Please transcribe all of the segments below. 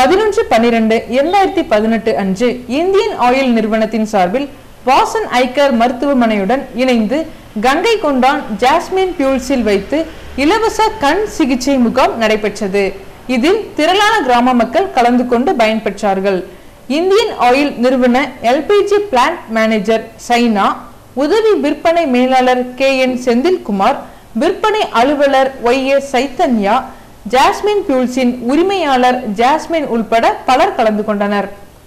பதினொன்று பன்னிரண்டு இரண்டாயிரத்தி பதினெட்டு அன்று இந்தியன் ஆயில் நிறுவனத்தின் சார்பில் வாசன் ஐக்கர் மருத்துவமனையுடன் இணைந்து கங்கை கொண்டான் ஜாஸ்மின் பியூல்ஸில் வைத்து இலவச கண் சிகிச்சை முகாம் நடைபெற்றது இதில் திரளான கிராம மக்கள் கலந்து கொண்டு பயன்பெற்றார்கள் இந்தியன் ஆயில் நிறுவன எல்பிஜி பிளான்ட் மேனேஜர் சைனா உதவி விற்பனை மேலாளர் கே என் செந்தில்குமார் விற்பனை அலுவலர் ஒய் எஸ் சைத்தன்யா ஜாஸ்மின் பியூல்ஸின் உரிமையாளர் ஜாஸ்மின் உள்பட பலர் கலந்து கொண்டனர்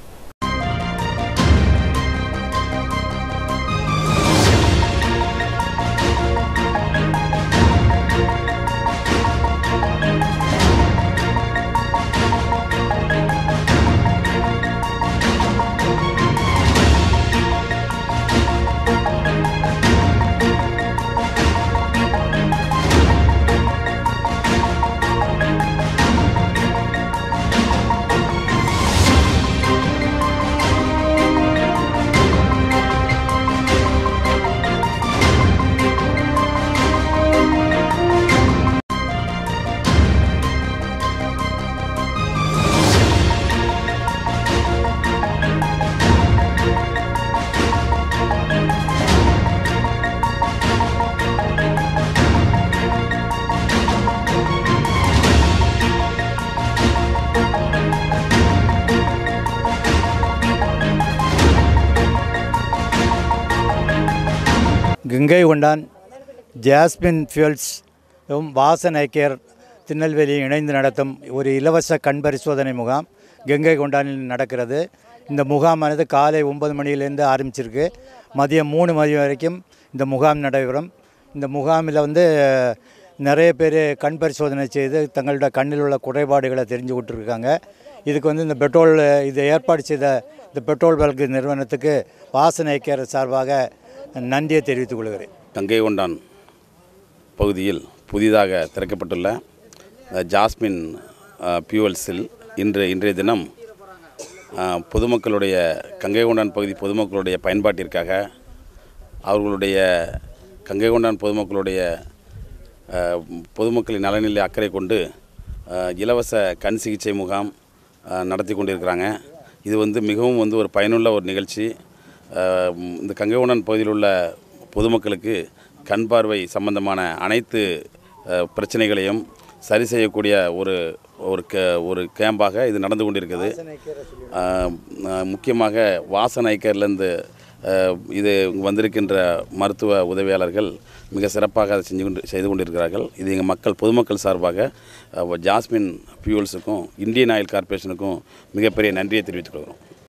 கங்கை கொண்டான் ஜாஸ்மின் ஃபியூல்ஸ் வாசன் ஐக்கியர் திருநெல்வேலி இணைந்து நடத்தும் ஒரு இலவச கண் பரிசோதனை முகாம் கங்கை கொண்டானில் நடக்கிறது இந்த முகாமானது காலை ஒன்பது மணியிலேருந்து ஆரம்பிச்சிருக்கு மதியம் மூணு மணி வரைக்கும் இந்த முகாம் நடைபெறும் இந்த முகாமில் வந்து நிறைய பேர் கண் பரிசோதனை செய்து தங்களோட கண்ணில் உள்ள குறைபாடுகளை தெரிஞ்சு விட்டுருக்காங்க இதுக்கு வந்து இந்த பெட்ரோல் இதை ஏற்பாடு செய்த இந்த பெட்ரோல் பல்க் நிறுவனத்துக்கு வாசன் ஐக்கியர் சார்பாக நன்றியை தெரிவித்துக் கொள்கிறேன் கங்கை கொண்டான் பகுதியில் புதிதாக திறக்கப்பட்டுள்ள அஹ், ஜாஸ்மின் அஹ், பியூவல்ஸில் இன்று இன்றைய தினம் அஹ், பொதுமக்களுடைய கங்கை கொண்டான் பகுதி பொதுமக்களுடைய பயன்பாட்டிற்காக அவர்களுடைய கங்கை கொண்டான் பொதுமக்களுடைய அஹ், பொதுமக்களின் நலனில் அக்கறை கொண்டு அஹ், இலவச கண் சிகிச்சை முகாம் அஹ், நடத்தி கொண்டிருக்கிறாங்க இது வந்து மிகவும் வந்து ஒரு பயனுள்ள ஒரு நிகழ்ச்சி அஹ், இந்த கங்கை கொண்டான் பகுதியில் உள்ள பொதுமக்களுக்கு கண் பார்வை சம்பந்தமான அனைத்து அஹ், பிரச்சனைகளையும் சரி செய்யக்கூடிய ஒரு ஒரு கே ஒரு கேம்பாக இது நடந்து கொண்டிருக்குது அஹ், அஹ், முக்கியமாக வாசன் ஐக்கர்லேருந்து அஹ், இது இங்கு வந்திருக்கின்ற மருத்துவ உதவியாளர்கள் மிக சிறப்பாக அதை செஞ்சு கொண்டு செய்து கொண்டிருக்கிறார்கள் இது எங்கள் மக்கள் பொதுமக்கள் சார்பாக அஹ், ஜாஸ்மின் ஃபியூல்ஸுக்கும் இந்தியன் ஆயில் கார்ப்பரேஷனுக்கும் மிகப்பெரிய நன்றியை தெரிவித்துக் கொள்கிறோம்